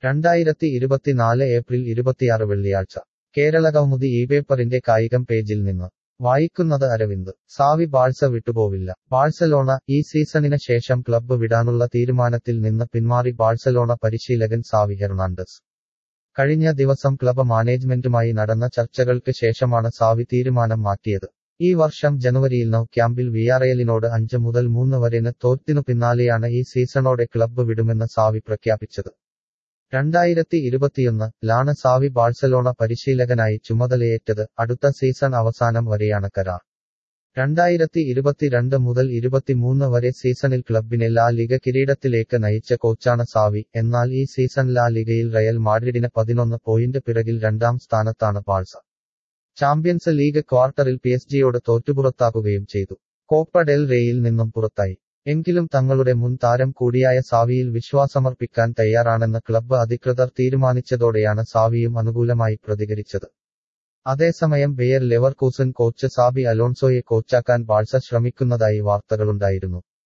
രണ്ടായിരത്തി ഇരുപത്തിനാല് ഏപ്രിൽ ഇരുപത്തിയാറ് വെള്ളിയാഴ്ച കേരള കൗമുദി ഈ പേപ്പറിന്റെ കായികം പേജിൽ നിന്ന് വായിക്കുന്നത് അരവിന്ദ് സാവി ബാഴ്സ വിട്ടുപോവില്ല ബാഴ്സലോണ ഈ സീസണിന് ശേഷം ക്ലബ്ബ് വിടാനുള്ള തീരുമാനത്തിൽ നിന്ന് പിന്മാറി ബാഴ്സലോണ പരിശീലകൻ സാവി ഹെർണാണ്ടസ് കഴിഞ്ഞ ദിവസം ക്ലബ്ബ് മാനേജ്മെന്റുമായി നടന്ന ചർച്ചകൾക്ക് ശേഷമാണ് സാവി തീരുമാനം മാറ്റിയത് ഈ വർഷം ജനുവരിയിൽ നൗ ക്യാമ്പിൽ വിയാറയലിനോട് അഞ്ച് മുതൽ മൂന്ന് വരെന് തോറ്റിനു പിന്നാലെയാണ് ഈ സീസണോടെ ക്ലബ്ബ് വിടുമെന്ന് സാവി പ്രഖ്യാപിച്ചത് രണ്ടായിരത്തി ഇരുപത്തിയൊന്ന് ലാണ് സാവി ബാഴ്സലോണ പരിശീലകനായി ചുമതലയേറ്റത് അടുത്ത സീസൺ അവസാനം വരെയാണ് കരാർ രണ്ടായിരത്തി ഇരുപത്തിരണ്ട് മുതൽ ഇരുപത്തിമൂന്ന് വരെ സീസണിൽ ക്ലബിനെ ലാ ലിഗ കിരീടത്തിലേക്ക് നയിച്ച കോച്ചാണ് സാവി എന്നാൽ ഈ സീസൺ ലാ ലിഗയിൽ റയൽ മാഡ്രിഡിന് പതിനൊന്ന് പോയിന്റ് പിറകിൽ രണ്ടാം സ്ഥാനത്താണ് ബാഴ്സ ചാമ്പ്യൻസ് ലീഗ് ക്വാർട്ടറിൽ പി എസ് ജിയോട് തോറ്റുപുറത്താക്കുകയും ചെയ്തു കോപ്പ ഡെൽ റേയിൽ നിന്നും പുറത്തായി എങ്കിലും തങ്ങളുടെ മുൻ താരം കൂടിയായ സാവിയിൽ വിശ്വാസമർപ്പിക്കാൻ തയ്യാറാണെന്ന് ക്ലബ്ബ് അധികൃതർ തീരുമാനിച്ചതോടെയാണ് സാവിയും അനുകൂലമായി പ്രതികരിച്ചത് അതേസമയം ബെയർ ലെവർകൂസൻ കോച്ച് സാബി അലോൺസോയെ കോച്ചാക്കാൻ ബാഴ്സ ശ്രമിക്കുന്നതായി വാർത്തകളുണ്ടായിരുന്നു